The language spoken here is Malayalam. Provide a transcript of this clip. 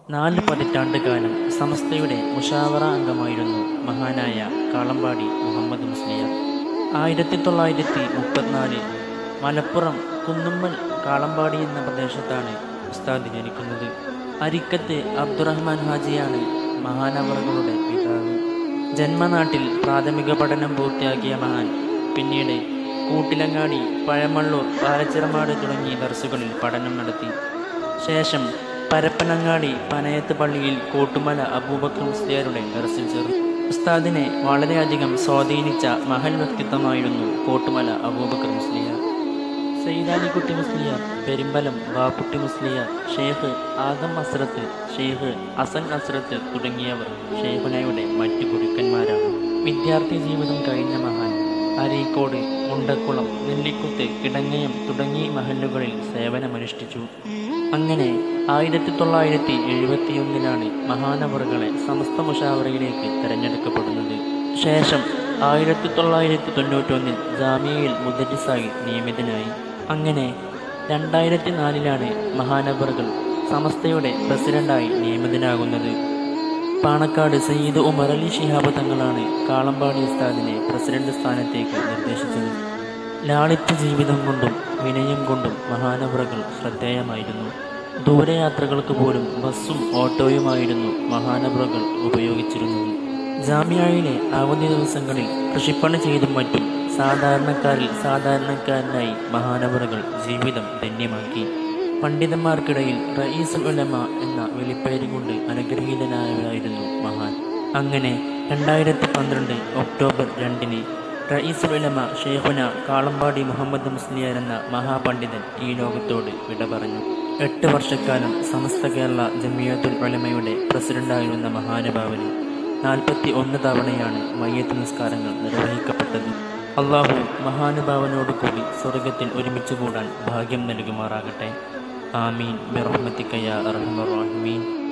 നാല് പതിറ്റാണ്ട് കാലം സമസ്തയുടെ മുഷാവറ അംഗമായിരുന്നു മഹാനായ കാളമ്പാടി മുഹമ്മദ് മുസ്ലിയാർ ആയിരത്തി തൊള്ളായിരത്തി മുപ്പത്തിനാല് മലപ്പുറം കുന്നുമ്മൽ കാളമ്പാടി എന്ന പ്രദേശത്താണ് ഉസ്താദ് ജനിക്കുന്നത് അരിക്കത്ത് അബ്ദുറഹ്മാൻ ഹാജിയാണ് മഹാനവറുകളുടെ പിതാവ് ജന്മനാട്ടിൽ പ്രാഥമിക പഠനം പൂർത്തിയാക്കിയ മഹാൻ പിന്നീട് കൂട്ടിലങ്ങാടി പഴമള്ളൂർ പാലച്ചിറമാട് തുടങ്ങിയ ദർസുകളിൽ പഠനം നടത്തി ശേഷം പരപ്പനങ്ങാടി പനയത്ത് പള്ളിയിൽ കോട്ടുമല അബൂബക്കർ മുസ്ലിയാരുടെ ദർസിൽ ചേർന്നു ഉസ്താദിനെ വളരെയധികം സ്വാധീനിച്ച മഹൽ വ്യക്തിത്വമായിരുന്നു കോട്ടുമല അബൂബക്കർ മുസ്ലിയാർ സയ്യിദാലിക്കുട്ടി മുസ്ലിയാർ പെരുമ്പലം ബാപ്പുട്ടി മുസ്ലിയാർ ഷെയ്ഖ് ആദം അസ്രത്ത് ഷെയ്ഖ് അസൻ അസ്രത്ത് തുടങ്ങിയവർ ഷെയ്ഖുനയുടെ മറ്റു ഗുരുക്കന്മാരാണ് വിദ്യാർത്ഥി ജീവിതം കഴിഞ്ഞ മഹാൻ അരീക്കോട് മുണ്ടക്കുളം നെല്ലിക്കുത്ത് കിടങ്ങയം തുടങ്ങിയ മഹല്ലുകളിൽ സേവനമനുഷ്ഠിച്ചു അങ്ങനെ ആയിരത്തി തൊള്ളായിരത്തി എഴുപത്തിയൊന്നിലാണ് മഹാനവറുകളെ സമസ്ത മുഷാവറയിലേക്ക് തിരഞ്ഞെടുക്കപ്പെടുന്നത് ശേഷം ആയിരത്തി തൊള്ളായിരത്തി തൊണ്ണൂറ്റൊന്നിൽ ജാമ്യയിൽ മുദരിസായി നിയമിതനായി അങ്ങനെ രണ്ടായിരത്തി നാലിലാണ് മഹാനവറുകൾ സമസ്തയുടെ പ്രസിഡന്റായി നിയമിതനാകുന്നത് പാണക്കാട് സയ്യിദ് ഉമർ അലി ശിഹാബ് തങ്ങളാണ് കാളമ്പാടി ഉസ്താദിനെ പ്രസിഡന്റ് സ്ഥാനത്തേക്ക് നിർദ്ദേശിച്ചത് ലാളിത്യ ജീവിതം കൊണ്ടും വിനയം കൊണ്ടും മഹാനവറുകൾ ശ്രദ്ധേയമായിരുന്നു ദൂരയാത്രകൾക്ക് പോലും ബസ്സും ഓട്ടോയുമായിരുന്നു മഹാനവറുകൾ ഉപയോഗിച്ചിരുന്നത് ജാമ്യയിലെ അവധി ദിവസങ്ങളിൽ കൃഷിപ്പണി ചെയ്തും മറ്റും സാധാരണക്കാരിൽ സാധാരണക്കാരനായി മഹാനവറുകൾ ജീവിതം ധന്യമാക്കി പണ്ഡിതന്മാർക്കിടയിൽ റയീസുൽ ഉലമ എന്ന വിളിപ്പേര് കൊണ്ട് അനുഗ്രഹീതനായവരായിരുന്നു മഹാൻ അങ്ങനെ രണ്ടായിരത്തി പന്ത്രണ്ട് ഒക്ടോബർ രണ്ടിന് റയീസുൽ ഉലമ ഷെയ്ഖുന കാളമ്പാടി മുഹമ്മദ് മുസ്ലിയാർ എന്ന മഹാപണ്ഡിതൻ ഈ ലോകത്തോട് വിട പറഞ്ഞു എട്ട് വർഷക്കാലം സമസ്ത കേരള ജമിയത്തുൽ ഉലമയുടെ പ്രസിഡന്റായിരുന്ന മഹാനുഭാവന് നാൽപ്പത്തി ഒന്ന് തവണയാണ് മയ്യത്ത് നിസ്കാരങ്ങൾ നിർവഹിക്കപ്പെട്ടത് അള്ളാഹു മഹാനുഭാവനോട് കൂടി സ്വർഗത്തിൽ ഒരുമിച്ച് കൂടാൻ ഭാഗ്യം നൽകുമാറാകട്ടെ ആമീൻ ബിറഹ്മത്തിക്കയ അർഹമർ റഹീമീൻ